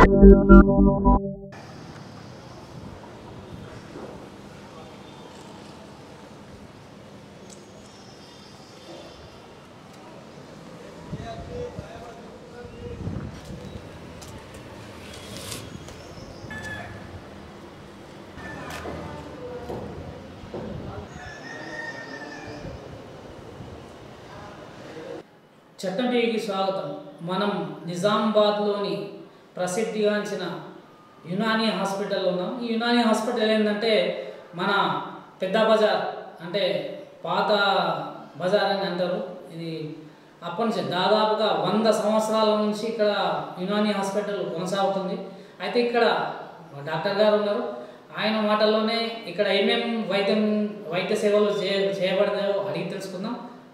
చట్టం టీవీకి స్వాగతం మనం నిజామాబాద్లోని ప్రసిద్ధిగాంచిన యునాని హాస్పిటల్లో ఉన్నాం ఈ యునాని హాస్పిటల్ ఏంటంటే మన పెద్ద బజార్ అంటే పాత బజార్ అని అంటారు ఇది అప్పటి నుంచి దాదాపుగా వంద సంవత్సరాల నుంచి ఇక్కడ యునాని హాస్పిటల్ కొనసాగుతుంది అయితే ఇక్కడ డాక్టర్ గారు ఉన్నారు ఆయన మాటల్లోనే ఇక్కడ ఏమేం వైద్యం వైద్య సేవలు చే చేయబడతాయో అడిగి తెలుసుకుందాం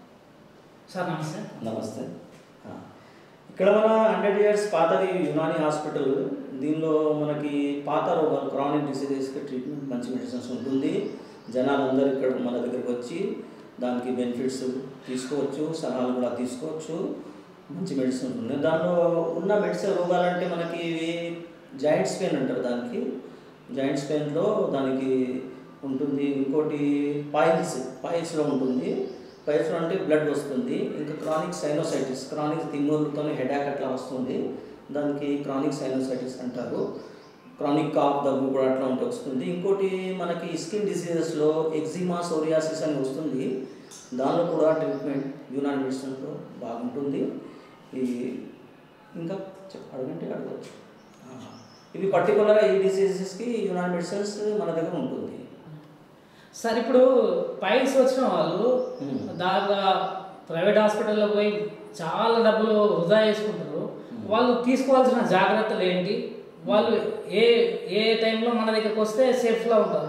సార్ నమస్తే నమస్తే ఆ, ఇక్కడ మన హండ్రెడ్ ఇయర్స్ పాతది యునాని హాస్పిటల్ దీనిలో మనకి పాత రోగాలు క్రానిక్ డిసీజెస్కి ట్రీట్మెంట్ మంచి మెడిసిన్స్ ఉంటుంది జనాలు అందరూ ఇక్కడ మన దగ్గరికి వచ్చి దానికి బెనిఫిట్స్ తీసుకోవచ్చు సలహాలు కూడా తీసుకోవచ్చు మంచి మెడిసిన్ ఉంటుంది దానిలో ఉన్న మెడిసిన్ రోగాలంటే మనకి జాయింట్స్ పెయిన్ అంటారు దానికి జాయింట్స్ పెయిన్లో దానికి ఉంటుంది ఇంకోటి పాయిల్స్ పాయిల్స్లో ఉంటుంది పైల్స్లో అంటే బ్లడ్ వస్తుంది ఇంకా క్రానిక్ సైనోసైటిస్ క్రానిక్ తిమ్మూరుతో హెడాక్ అట్లా వస్తుంది దానికి క్రానిక్ సైనోసైటిస్ అంటారు క్రానిక్ కాఫ్ దగ్గు కూడా అట్లా ఉంటే వస్తుంది ఇంకోటి మనకి స్కిన్ డిసీజెస్లో ఎగ్జిమా సోరియాసిస్ అని వస్తుంది దానిలో కూడా ట్రీట్మెంట్ యూనాన్ మెడిసిన్లో బాగుంటుంది ఈ ఇంకా చెప్ అడగంటే అడగచ్చు ఆ, ఇవి పర్టికులర్గా ఈ డిసీజెస్కి యూనాన్ మెడిసిన్స్ మన దగ్గర ఉంటుంది సార్ ఇప్పుడు పైల్స్ వచ్చిన వాళ్ళు Hmm. దాదాపుగా ప్రైవేట్ హాస్పిటల్లో పోయి చాలా డబ్బులు వృధా చేసుకుంటారు వాళ్ళు తీసుకోవాల్సిన జాగ్రత్తలు ఏంటి వాళ్ళు ఏ ఏ టైంలో మన దగ్గరకు వస్తే సేఫ్గా ఉంటారు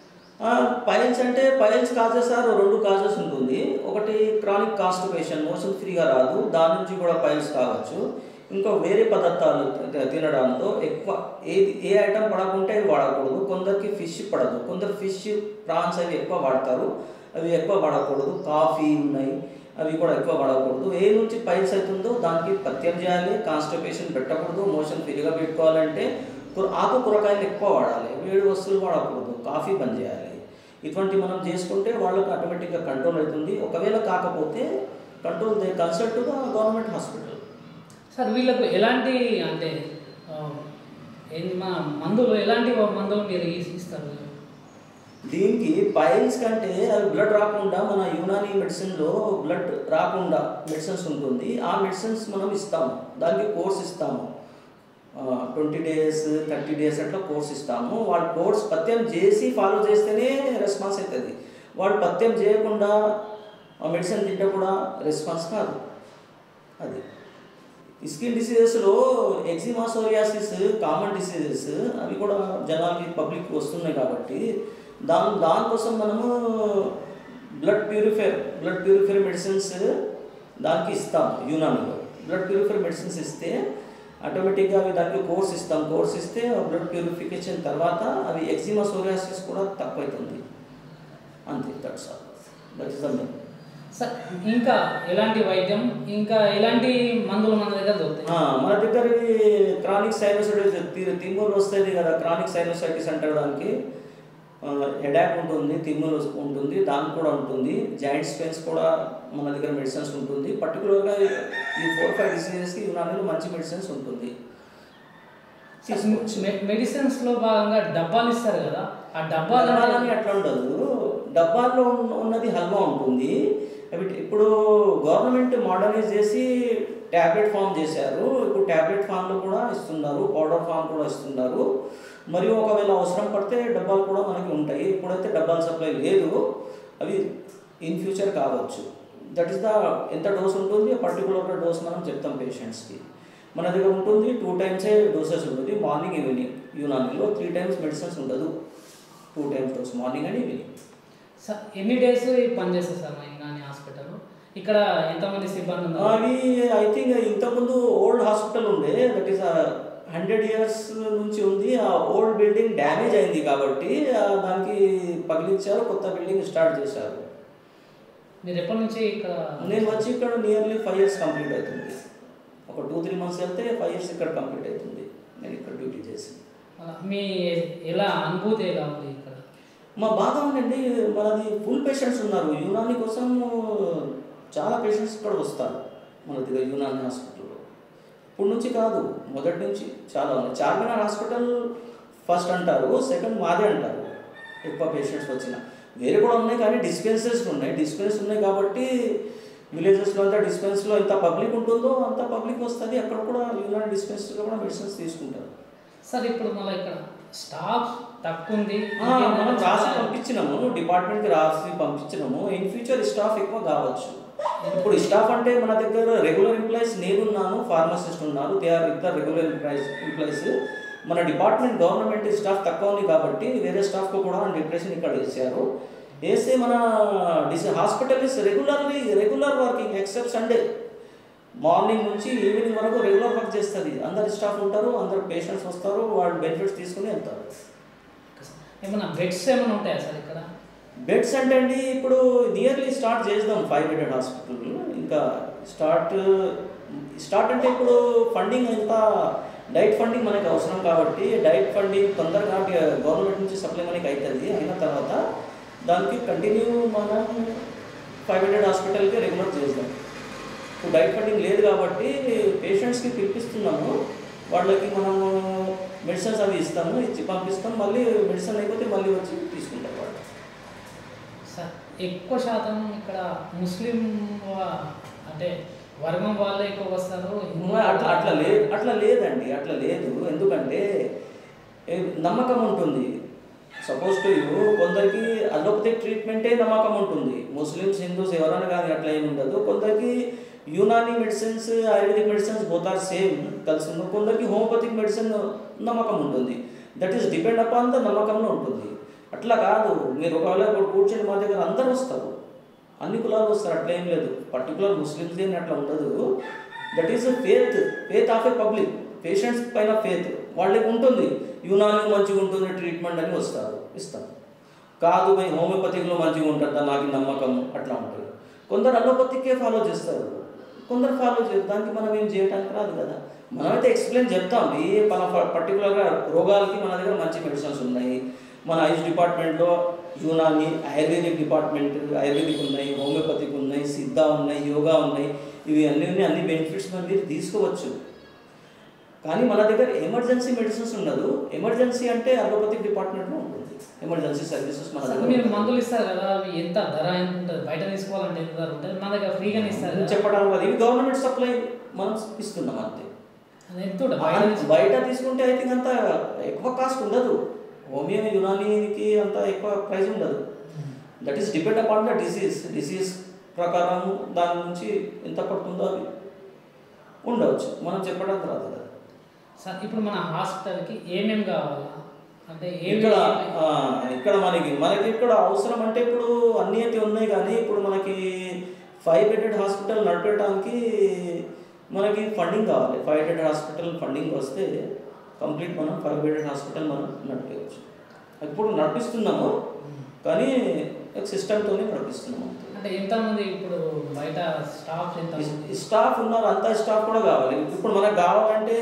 పైల్స్ అంటే పైల్స్ కాజెస్ ఆర్ రెండు కాజెస్ ఉంటుంది ఒకటి క్రానిక్ కాన్స్టిపేషన్ మోషన్ ఫ్రీగా రాదు దాని నుంచి కూడా పైల్స్ కావచ్చు ఇంకా వేరే పదార్థాలు తి- తినడంతో ఎక్కువ ఏది ఏ ఐటమ్ పడకుంటే అవి వాడకూడదు కొందరికి ఫిష్ పడదు కొందరు ఫిష్ ప్రాన్స్ అవి ఎక్కువ వాడతారు అవి ఎక్కువ వాడకూడదు కాఫీ ఉన్నాయి అవి కూడా ఎక్కువ వాడకూడదు ఏ నుంచి పైల్స్ అవుతుందో దానికి పత్యం చేయాలి కాన్స్టిపేషన్ పెట్టకూడదు మోషన్ ఫ్రీగా పెట్టుకోవాలంటే కూర ఆకు కూరగాయలు ఎక్కువ వాడాలి వేడి వస్తువులు వాడకూడదు కాఫీ బంద్ చేయాలి ఇటువంటి మనం చేసుకుంటే వాళ్ళకి ఆటోమేటిక్గా కంట్రోల్ అవుతుంది ఒకవేళ కాకపోతే control they consult government hospital sir వీళ్ళకు ఎలాంటి అంటే ఆ, ఏంది మన మందులు ఎలాంటి మందులు మీరు ఇస్- ఇస్తారు దీనికి పైల్స్ కంటే అవి బ్లడ్ రాకుండా మన యునాని మెడిసిన్లో బ్లడ్ రాకుండా మెడిసిన్స్ ఉంటుంది ఆ మెడిసిన్స్ మనం ఇస్తాము దానికి కోర్స్ ఇస్తాము ట్వంటీ డేస్ థర్టీ డేస్ అట్లా కోర్స్ ఇస్తాము వాళ్ళు కోర్స్ పత్యం చేసి ఫాలో చేస్తేనే రెస్పాన్స్ అవుతుంది వాళ్ళు పత్యం చేయకుండా ఆ మెడిసిన్ తింటే కూడా రెస్పాన్స్ కాదు అది స్కిన్ డిసీజెస్లో ఎగ్జిమా సోరియాసిస్ కామన్ డిసీజెస్ అవి కూడా జనాలకి పబ్లిక్ వస్తున్నాయి కాబట్టి దాని దానికోసం మనము blood purifier blood purifier medicines దానికి ఇస్తాం యూనానిలో బ్లడ్ ప్యూరిఫైర్ మెడిసిన్స్ ఇస్తే ఆటోమేటిక్గా అవి దానికి కోర్స్ ఇస్తాం కోర్స్ ఇస్తే బ్లడ్ ప్యూరిఫికేషన్ తర్వాత అవి ఎగ్జిమా సోరియాసిస్ కూడా తక్కువ అవుతుంది అంతే that's all that is the main sir ఇంకా ఎలాంటి వైద్యం ఇంకా ఎలాంటి మందులు మన దగ్గర దొరుకుతాయి ఆ, మన దగ్గర క్రానిక్ సైనోసైటిస్ తిమ్ములు వస్తుంది కదా క్రానిక్ సైనోసైటిస్ అంటారు దానికి హెడాక్ ఉంటుంది తిమ్ములు ఉంటుంది దానికి కూడా ఉంటుంది జాయింట్స్ పెయిన్స్ కూడా మన దగ్గర మెడిసిన్స్ ఉంటుంది పర్టికులర్గా ఈ ఫోర్ ఫైవ్ డిసీజెస్కి యునానిలో మంచి మెడిసిన్స్ ఉంటుంది తీసుకోవచ్చు మెడిసిన్స్ లో భాగంగా డబ్బాలు ఇస్తారు కదా ఆ డబ్బాలు డబ్బాలని అట్లా ఉండదు డబ్బాల్లో ఉన్న- ఉన్నది హల్వా ఉంటుంది అవి ఇప్పుడు గవర్నమెంట్ మోడర్నైజ్ చేసి ట్యాబ్లెట్ ఫామ్ చేశారు ఇప్పుడు ట్యాబ్లెట్ ఫామ్లో కూడా ఇస్తున్నారు పౌడర్ ఫామ్ కూడా ఇస్తున్నారు మరియు ఒకవేళ అవసరం పడితే డబ్బాలు కూడా మనకి ఉంటాయి ఇప్పుడైతే డబ్బాల సప్లై లేదు అవి ఇన్ ఫ్యూచర్ కావచ్చు దట్ ఈస్ ద ఎంత డోస్ ఉంటుంది పర్టికులర్ డోస్ మనం చెప్తాం పేషెంట్స్కి మన దగ్గర ఉంటుంది టూ టైమ్సే డోసెస్ ఉంటుంది మార్నింగ్ ఈవినింగ్ యూనానీలో త్రీ టైమ్స్ మెడిసిన్స్ ఉండదు two times dose morning and evening sir ఎన్ని డేస్ పనిచేస్తారు సార్ మా ఇంగాని హాస్పిటల్ ఇక్కడ ఎంతమంది సిబ్బంది ఉన్నారు అవి ఐ థింక్ ఇంతకుముందు ఓల్డ్ హాస్పిటల్ ఉండే దట్ ఈస్ హండ్రెడ్ ఇయర్స్ నుంచి ఉంది ఆ ఓల్డ్ బిల్డింగ్ డ్యామేజ్ అయింది కాబట్టి ఆ, దానికి పగిలించారు కొత్త బిల్డింగ్ స్టార్ట్ చేశారు మీరు ఎప్పటి నుంచి ఇక్కడ నేను వచ్చి ఇక్కడ నియర్లీ ఫైవ్ ఇయర్స్ కంప్లీట్ అవుతుంది ఒక టూ త్రీ మంత్స్ వెళ్తే ఫైవ్ ఇయర్స్ ఇక్కడ కంప్లీట్ అవుతుంది నేను ఇక్కడ డ్యూటీ చేశాను అలా మీ ఎలా అనుభూతి ఎలా ఉంది ఇక్కడ మా బాగా ఉందండి మనది ఫుల్ పేషెంట్స్ ఉన్నారు యునాని కోసం చాలా పేషెంట్స్ ఇక్కడ వస్తారు మన దగ్గర యునాని హాస్పిటల్లో ఇప్పుడు నుంచి కాదు మొదటి నుంచి చాలా ఉన్నాయి చార్మినార్ హాస్పిటల్ ఫస్ట్ అంటారు సెకండ్ మాదే అంటారు ఎక్కువ పేషెంట్స్ వచ్చిన వేరే కూడా ఉన్నాయి కానీ డిస్పెన్సరీస్ ఉన్నాయి డిస్పెన్స్ ఉన్నాయి కాబట్టి విలేజెస్లో అంతా డిస్పెన్స్లో ఎంత పబ్లిక్ ఉంటుందో అంత పబ్లిక్ వస్తుంది అక్కడ కూడా యునాని డిస్పెన్సరీలో కూడా మెడిసిన్స్ తీసుకుంటారు సార్ ఇప్పుడు మళ్ళీ ఇక్కడ స్టాఫ్ తక్కువ ఉంది ఆ, మనం రాసి పంపించినాము డిపార్ట్మెంట్కి రాసి పంపించినాము ఇన్ ఫ్యూచర్ స్టాఫ్ ఎక్కువ కావచ్చు ఇప్పుడు స్టాఫ్ అంటే మన దగ్గర రెగ్యులర్ ఎంప్లాయీస్ నేనున్నాను ఫార్మసిస్ట్ ఉన్నారు దే ఆర్ ఇద్దరు రెగ్యులర్ ఎంప్లాయీస్ ఎంప్లాయీస్ మన డిపార్ట్మెంట్ గవర్నమెంట్ స్టాఫ్ తక్కువ ఉంది కాబట్టి వేరే స్టాఫ్కు కూడా డిప్రెషన్ ఇక్కడ వేసారు వేస్తే మన this hospital is regularly regular working except Sunday morning నుంచి ఈవినింగ్ వరకు రెగ్యులర్ వర్క్ చేస్తుంది అందరు స్టాఫ్ ఉంటారు అందరు పేషెంట్స్ వస్తారు వాళ్ళు బెనిఫిట్స్ తీసుకుని వెళ్తారు ఏమన్నా బెడ్స్ ఏమైనా ఉంటాయా సార్ ఇక్కడ బెడ్స్ అంటే అండి ఇప్పుడు నియర్లీ స్టార్ట్ చేద్దాం ఫైవ్ బెడెడ్ హాస్పిటల్ ఇంకా స్టార్ట్ స్టార్ట్ అంటే ఇప్పుడు ఫండింగ్ ఎంత డైట్ ఫండింగ్ మనకి అవసరం కాబట్టి డైట్ ఫండింగ్ తొందరగా గవర్నమెంట్ నుంచి సప్లై మనకి అవుతుంది అయిన తర్వాత దానికి కంటిన్యూ మనం ఫైవ్ హండ్రెడ్ హాస్పిటల్కి రెగ్యులర్ చేద్దాం ఇప్పుడు డైట్ ఫండింగ్ లేదు కాబట్టి పేషెంట్స్కి పిలిపిస్తున్నాము వాళ్ళకి మనము మెడిసిన్స్ అవి ఇస్తాము ఇచ్చి పంపిస్తాం మళ్ళీ మెడిసిన్ అయిపోతే మళ్ళీ వచ్చి తీసుకుంటారు వాళ్ళు సార్ ఎక్కువ శాతం ఇక్కడ ముస్లిం వా- అంటే వర్గం వాళ్ళే ఎక్కువ వస్తారు హిందూ అట్లా అట్లా లేదు అట్లా లేదండి అట్లా లేదు ఎందుకంటే ఏ, నమ్మకం ఉంటుంది సపోజ్ టు యూ కొందరికి అలోపతిక్ ట్రీట్మెంటే నమ్మకం ఉంటుంది ముస్లిమ్స్ హిందూస్ ఎవరైనా కానీ అట్లా ఏమి ఉండదు కొందరికి Unani medicines Ayurvedic medicines both are same కలిసి ఉన్న కొందరికి హోమియోపతిక్ మెడిసిన్ నమ్మకం ఉంటుంది that is depend upon the నమ్మకంలో ఉంటుంది అట్లా కాదు మీరు ఒకవేళ ఇప్పుడు కూర్చొని మా దగ్గర అందరూ వస్తారు అన్ని కులాలు వస్తారు అట్లా ఏం లేదు పర్టికులర్ ముస్లిమ్స్ అని అట్లా ఉండదు that is faith faith of a public patients పైన ఫేత్ వాళ్ళకి ఉంటుంది యునాని మంచిగా ఉంటుంది ట్రీట్మెంట్ అని వస్తారు ఇస్తాం కాదు భయ్ హోమియోపతిక్లో మంచిగా ఉంటుందా నాకు ఈ నమ్మకం అట్లా ఉంటుంది కొందరు అలోపతికే ఫాలో చేస్తారు కొందరు ఫాలో చేయరు దానికి మనం ఏం చేయడానికి రాదు కదా మనమైతే ఎక్స్ప్లెయిన్ చెప్తాం ఏ మన పర్టికులర్గా రోగాలకి మన దగ్గర మంచి మెడిసిన్స్ ఉన్నాయి మన ఆయుష్ డిపార్ట్మెంట్లో యూనాని ఆయుర్వేదిక్ డిపార్ట్మెంట్ ఆయుర్వేదిక్ ఉన్నాయి హోమియోపతిక్ ఉన్నాయి సిద్ధ ఉన్నాయి యోగా ఉన్నాయి ఇవి అన్ని ఉన్నాయి అన్ని బెనిఫిట్స్ మన మీరు తీసుకోవచ్చు కానీ మన దగ్గర ఎమర్జెన్సీ మెడిసిన్స్ ఉండదు ఎమర్జెన్సీ అంటే అలోపతిక్ డిపార్ట్మెంట్లో ఉంటుంది ఎమర్జెన్సీ సర్వీసెస్ మన సార్ దగ్గర మీరు ఉంటుంది. మందులు ఇస్తారు కదా అవి ఎంత ధర ఎంత ఉంటుంది బయట తీసుకోవాలంటే ఎంత ధర ఉంటుంది మన దగ్గర ఫ్రీగానే ఇస్తారు కదా చెప్పడం కాదు ఇవి గవర్నమెంట్ సప్లై మనం ఇస్తున్నాం అంతే అది ఎంత ఉంటుంది బయట తీసుకో- బయట తీసుకుంటే ఐ థింక్ అంత ఎక్కువ కాస్ట్ ఉండదు హోమియో యునానీకి అంత ఎక్కువ ప్రైస్ ఉండదు that is depend upon the disease disease ప్రకారం దాని నుంచి ఎంత పడుతుందో అది ఉండవచ్చు మనం చెప్పడం రాదు కదా సార్ ఇప్పుడు మన హాస్పిటల్కి ఏమేమి కావాలా అంటే ఏమి ఇక్కడ ఆ, ఇక్కడ మనకి మనకి ఇక్కడ అవసరం అంటే ఇప్పుడు అన్ని అయితే ఉన్నాయి కానీ ఇప్పుడు మనకి ఫైవ్ బెడెడ్ హాస్పిటల్ నడిపేయడానికి మనకి ఫండింగ్ కావాలి ఫైవ్ బెడెడ్ హాస్పిటల్ ఫండింగ్ వస్తే కంప్లీట్ మనం ఫైవ్ బెడెడ్ హాస్పిటల్ మనం నడిపేయచ్చు ఇప్పుడు నడిపిస్తున్నాము కానీ సిస్టమ్తోనే నడిపిస్తున్నాము అంటే ఎంతమంది ఇప్పుడు బయట స్టాఫ్ ఎంత ఈ స్టాఫ్ ఉన్నారు అంత స్టాఫ్ కూడా కావాలి ఇప్పుడు మనకు కావాలంటే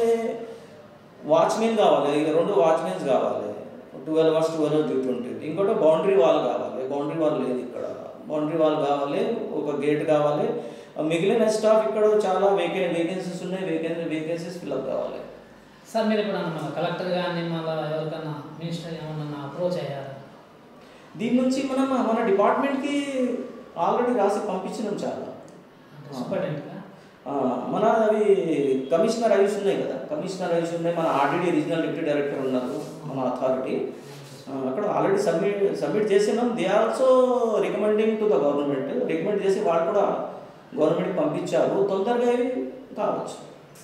వాచ్మెన్ కావాలి ఇక రెండు వాచ్మెన్స్ కావాలి twelve hours twelve hours duty ఉంటుంది ఇంకోటి బౌండరీ వాల్ కావాలి బౌండరీ వాల్ లేదు ఇక్కడ బౌండరీ వాల్ కావాలి ఒక గేట్ కావాలి ఆ మిగిలిన స్టాఫ్ ఇక్కడ చాలా వేకే వేకెన్సీస్ ఉన్నాయి వేకెన్సీ వేకెన్సీస్ ఫిల్అప్ కావాలి సార్ మీరు ఎప్పుడన్నా మన కలెక్టర్ కానీ మళ్ళీ ఎవరికన్నా మినిస్టర్ ఏమన్నా అప్రోచ్ అయ్యారా దీని నుంచి మనం మన డిపార్ట్మెంట్కి ఆల్రెడీ రాసి పంపించినాం చాలా అంటే సూపరింటెండెంట్గా ఆ, మన అవి కమిషనర్ ఐస్ ఉన్నాయి కదా కమిషనర్ ఐస్ ఉన్నాయి మన ఆర్డీడీ రీజనల్ డిప్యూటీ డైరెక్టర్ ఉన్నారు మన అథారిటీ అక్కడ ఆల్రెడీ సబ్మిట్ సబ్మిట్ చేసినాం they also recommending to the government recommend చేసి వాళ్ళు కూడా గవర్నమెంట్కి పంపించారు తొందరగా ఇవి కావచ్చు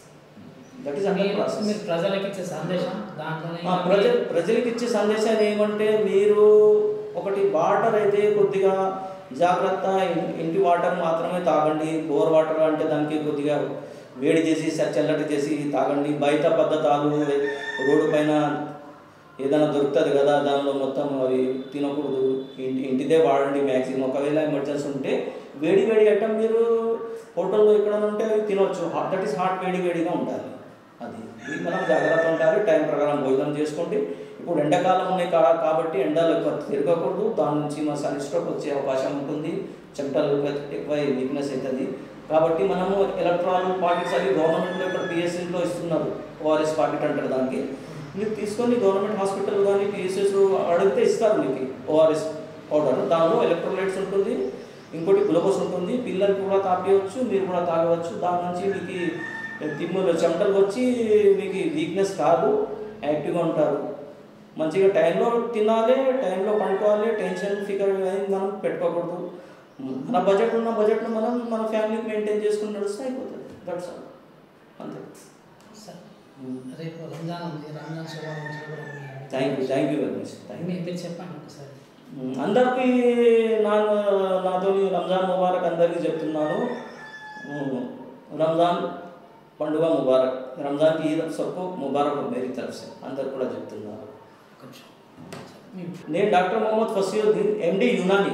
దట్ ఈస్ అండర్ మీరు ప్రాసెస్ మీరు ప్రజలకు ఇచ్చే సందేశం దాంట్లోనే ఆ, ప్రజ ప్రజలకు ఇచ్చే సందేశాలు ఏమంటే మీరు ఒకటి వాటర్ అయితే కొద్దిగా జాగ్రత్త ఇన్- ఇంటి వాటర్ మాత్రమే తాగండి బోర్ వాటర్ అంటే దానికి కొద్దిగా వేడి చేసి స- చల్లటి చేసి తాగండి బయట పద్ధతాలు రోడ్డు పైన ఏదైనా దొరుకుతుంది కదా దానిలో మొత్తం అవి తినకూడదు ఇంటి ఇంటిదే వాడండి మ్యాక్సిమం ఒకవేళ ఎమర్జెన్సీ ఉంటే వేడి వేడి ఐటమ్ మీరు హోటల్లో ఎక్కడ ఉంటే అవి తినవచ్చు హాట్ దట్ ఈస్ హాట్ వేడి వేడిగా ఉండాలి అది ఇది మనం జాగ్రత్త ఉండాలి టైం ప్రకారం భోజనం చేసుకోండి ఇప్పుడు ఎండాకాలం ఉన్నాయి కా కాబట్టి ఎండలు ఎక్కువ తిరగకూడదు దాని నుంచి మన సన్ స్ట్రోక్ వచ్చే అవకాశం ఉంటుంది చెమటలు ఎక్కువ వీక్నెస్ అవుతుంది కాబట్టి మనము ఎలక్ట్రాల్ పాకెట్స్ అవి గవర్నమెంట్లో ఇక్కడ పిఎస్సీలో ఇస్తున్నారు ఓఆర్ఎస్ పాకెట్ అంటారు దానికి మీరు తీసుకొని గవర్నమెంట్ హాస్పిటల్ కానీ పిఎస్ఎస్ అడిగితే ఇస్తారు మీకు ఓఆర్ఎస్ పౌడర్ దానిలో ఎలక్ట్రోలైట్స్ ఉంటుంది ఇంకోటి గ్లూకోజ్ ఉంటుంది పిల్లలు కూడా తాపించవచ్చు మీరు కూడా తాగవచ్చు దాని నుంచి మీకు తిమ్ములు చెమటలు వచ్చి మీకు వీక్నెస్ కాదు యాక్టివ్గా ఉంటారు మంచిగా టైంలో తినాలి టైంలో పండుకోవాలి టెన్షన్ ఫికర్ అనేది మనం పెట్టుకోకూడదు మన బడ్జెట్ ఉన్న బడ్జెట్లో మనం మన ఫ్యామిలీకి మెయింటైన్ చేసుకుని నడిస్తే అయిపోతుంది దట్స్ ఆల్ అంతే సార్ రేపు రంజాన్ ఉంది రంజాన్ శుభాకాంక్షలు కూడా ఉన్నాయి. Thank you thank you very much thank you మీరు మీరు చెప్పండి ఒకసారి అందరికీ నా నాతో రంజాన్ ముబారక్ అందరికీ చెప్తున్నాను ఉమ్, రంజాన్ పండుగ ముబారక్ రంజాన్ की ईद सबको मुबारक हो मेरी तरफ से అందరు కూడా చెప్తున్నాను ఒక నిమిషం. మీ- నేను డాక్టర్ మొహమ్మద్ ఫసీయుద్దీన్ ఎండి యునాని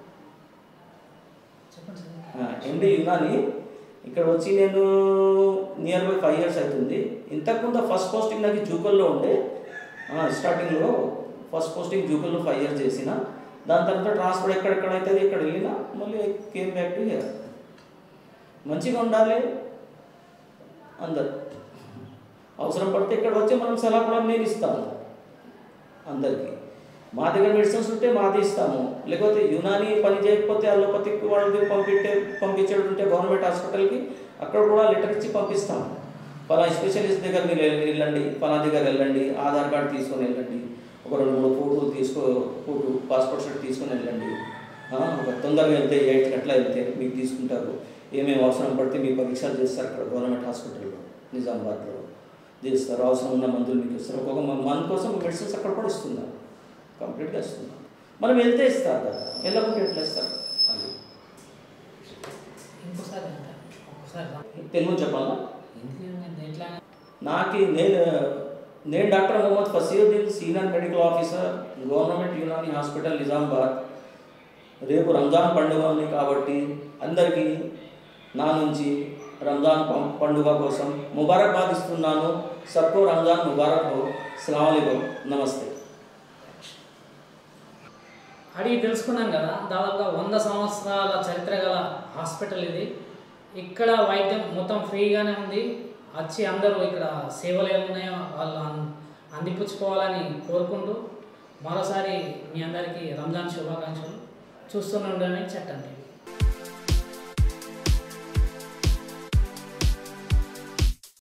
చెప్పండి సార్ ఎండి యునాని ఇక్కడ వచ్చి నేను నియర్ బై ఫైవ్ ఇయర్స్ అవుతుంది ఇంతకుముందు ఫస్ట్ పోస్టింగ్ నాకు జూకల్లో ఉండే స్టార్టింగ్లో ఫస్ట్ పోస్టింగ్ జూకల్లో ఫైవ్ ఇయర్స్ చేసిన దాని తర్వాత ట్రాన్స్ఫర్ ఎక్కడెక్కడ అవుతుంది ఇక్కడ వెళ్ళినా మళ్ళీ కేమ్ బ్యాక్ టు హియర్ మంచిగా ఉండాలి అందరు అవసరం పడితే ఇక్కడ వచ్చి మనం సలహా కూడా నేను ఇస్తాను అందరికీ మా దగ్గర మెడిసిన్స్ ఉంటే మాది ఇస్తాము లేకపోతే యునాని పని చేయకపోతే అలోపతిక్ వాళ్ళది పంపించే పంపించేది ఉంటే గవర్నమెంట్ హాస్పిటల్కి అక్కడ కూడా లెటర్ ఇచ్చి పంపిస్తాము పలా స్పెషలిస్ట్ దగ్గర మీరు వెళ్ళి- వెళ్ళండి పలా దగ్గర వెళ్ళండి ఆధార్ కార్డు తీసుకొని వెళ్ళండి ఒక రెండు మూడు ఫోటోలు తీసుకో ఫోటో పాస్పోర్ట్ షర్ట్ తీసుకొని వెళ్ళండి ఆ, ఒక తొందరగా వెళ్తే ఎయిట్ గంటల వెళ్తే మీకు తీసుకుంటారు ఏమేమి అవసరం పడితే మీ పరీక్షలు చేస్తారు అక్కడ గవర్నమెంట్ హాస్పిటల్లో నిజామాబాద్లో చేస్తారు అవసరం ఉన్న మందులు మీకు ఇస్తారు ఒక్కొక్క మంత్ కోసం మెడిసిన్స్ అక్కడ కూడా ఇస్తున్నారు కంప్లీట్గా ఇస్తున్నారు మనం వెళ్తే ఇస్తారు కదా వెళ్ళకుంటే ఎట్లా ఇస్తారు అది ఇంకోసారి అంట ఒక్కసారి రా. తెలుగు చెప్పాలా ఎందుకు నేను దేంట్లో నాకు నేను నేను doctor Mohammed Fasiuddin senior medical officer government Unani hospital Nizamabad రేపు రంజాన్ పండుగ ఉంది కాబట్టి అందరికీ నా నుంచి రంజాన్ పం- పండుగ కోసం ముబారక్బాద్ ఇస్తున్నాను సబ్కో రంజాన్ ముబారక్ హో అస్సలాము నమస్తే అడిగి తెలుసుకున్నాం కదా దాదాపుగా వంద సంవత్సరాల చరిత్ర గల హాస్పిటల్ ఇది ఇక్కడ వైద్యం మొత్తం ఫ్రీగానే ఉంది వచ్చి అందరూ ఇక్కడ సేవలు ఏమున్నాయో వాళ్ళు అం- అందిపుచ్చుకోవాలని కోరుకుంటూ మరోసారి మీ అందరికీ రంజాన్ శుభాకాంక్షలు చూస్తూనే ఉండని చట్టండి